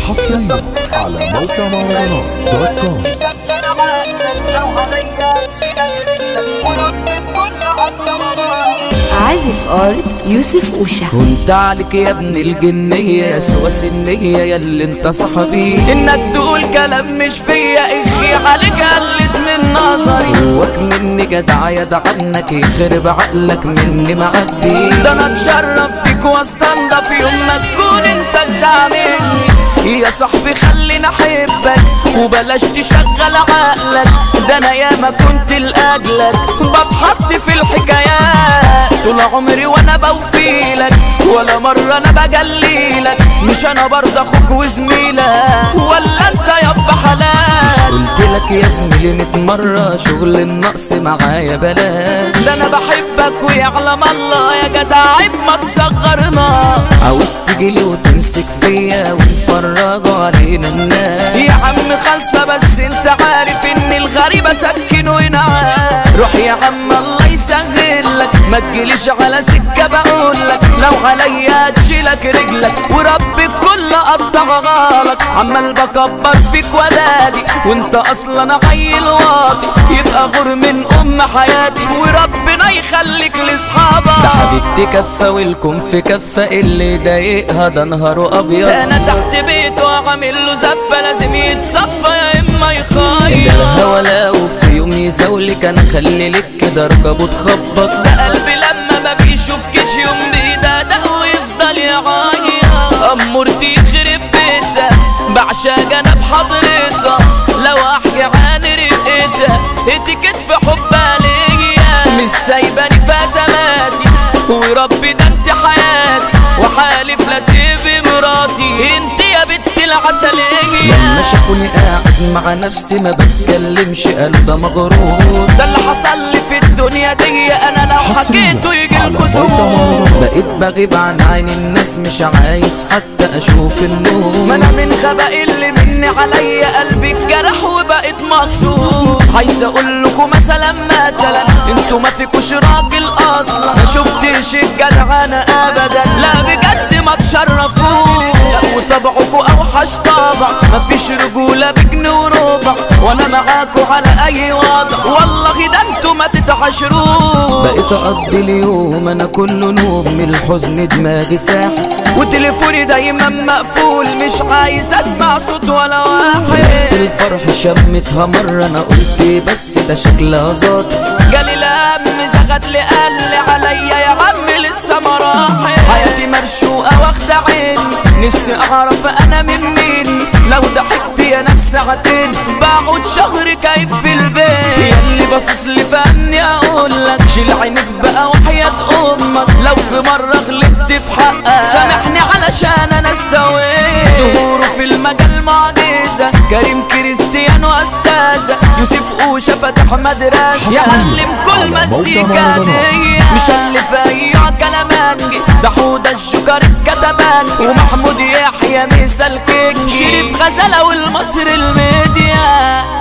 حصريا على موقع مهرجانات دوت كوم عازف ار يوسف اوشا كنت عليك يا ابن الجنية سوى سنية يا اللي انت صاحبي انك تقول كلام مش فيا اخي عليك قلت من نظري جواك مني جدع يدع عنك يخرب عقلك مني معبي ده انا اتشرف بيك واستنضف يوم ما تكون انت جدع مني يا صاحبي خليني احبك وبلاش تشغل عقلك ده انا ياما كنت لاجلك بتحط في الحكايات طول عمري وانا بوفيلك ولا مرة انا بجليلك مش انا برضه اخوك وزميلك ولا انت يابا حلال قلت لك يا زميلي ميت مرة شغل النقص معايا بلاش ده انا بحبك ويعلم الله يا جدع عيب ما تصغرنا عاوز تجيلي وتمسك فيا ونفرجوا علينا الناس يا عم خالصة بس انت عارف ان الغريبة سكنوا هنا روح يا عم الله يسهل لك ما تجيليش على سكة بقول لك لو عليا تشيلك رجلك ورب الكل قطع غلط عمال بكبر فيك ولادي وانت اصلا عيل واطي يبقى غور من ام حياتي وربنا يخليك لاصحابك ده حبيبتي كفه والكم في كفه اللي ضايقها ده نهاره ابيض انا تحت بيته وعامل له زفه لازم يتصفى يا اما يخير الهوا لو في يوم يساولك انا خلي لك كده ركبه تخبط ده قلبي لما ما بيشوفكش يوم بيده ده ويفضل يعيط امورتي يخرب بيتها بعشق انا بحضرتها لو احكي عن رقتها اتكت في حبها ليا مش سايباني في ازماتي وربي ده انت حياتي وحالف لا تبقي مراتي انت يا بنت العسلية لما شافوني قاعد مع نفسي ما بتكلمش قلبه مغرور ده اللي حصل لي في الدنيا دي انا لو حصرياً حكيته يجي على الكسور موقع بقيت بغيب عن عين الناس مش عايز حتى اشوف النور ما انا من غباء اللي مني عليا قلبي اتجرح وبقيت مكسور عايز اقول لكم مثلا مثلا انتوا ما فيكوش راجل اصلا ما شفتش الجدعنه ابدا لا بجد ما تشرفوش لا وطبعكوا اوحش طبع مفيش رجوله بجنيه وربع وانا معاكوا على اي وضع والله ده انتوا ما تتعاشروش بقيت اقضي اليوم انا كله نوم من الحزن دماغي ساح وتليفوني دايما مقفول مش عايز اسمع صوت ولا واحد الفرح شمتها مرة انا قلت بس ده شكلها ظابط جالي الهم زغد لي قال لي عليا يا عم لسه مراحل حياتي مرشوقة واخدة عيني نفسي اعرف انا من مين لو ضحكت يا ناس ساعتين بقعد شهر كيف في البيت ياللي باصص لي فاني اقول لك شيل عينك بقى وحياة امك لو في مرة غلطت في حقك سامحني علشان انا استويت ظهوره في المجال معجزة كريم كريستيانو استاذة يوسف اوشا فتح مدرسة يعلم كل على موقع مزيكا مهرجانات. دي مش اللي فيا كلامانجي ده حوده الشكر الكتبان ومحمود يحيى مثال كينج شريف غزالة والمصري الميديا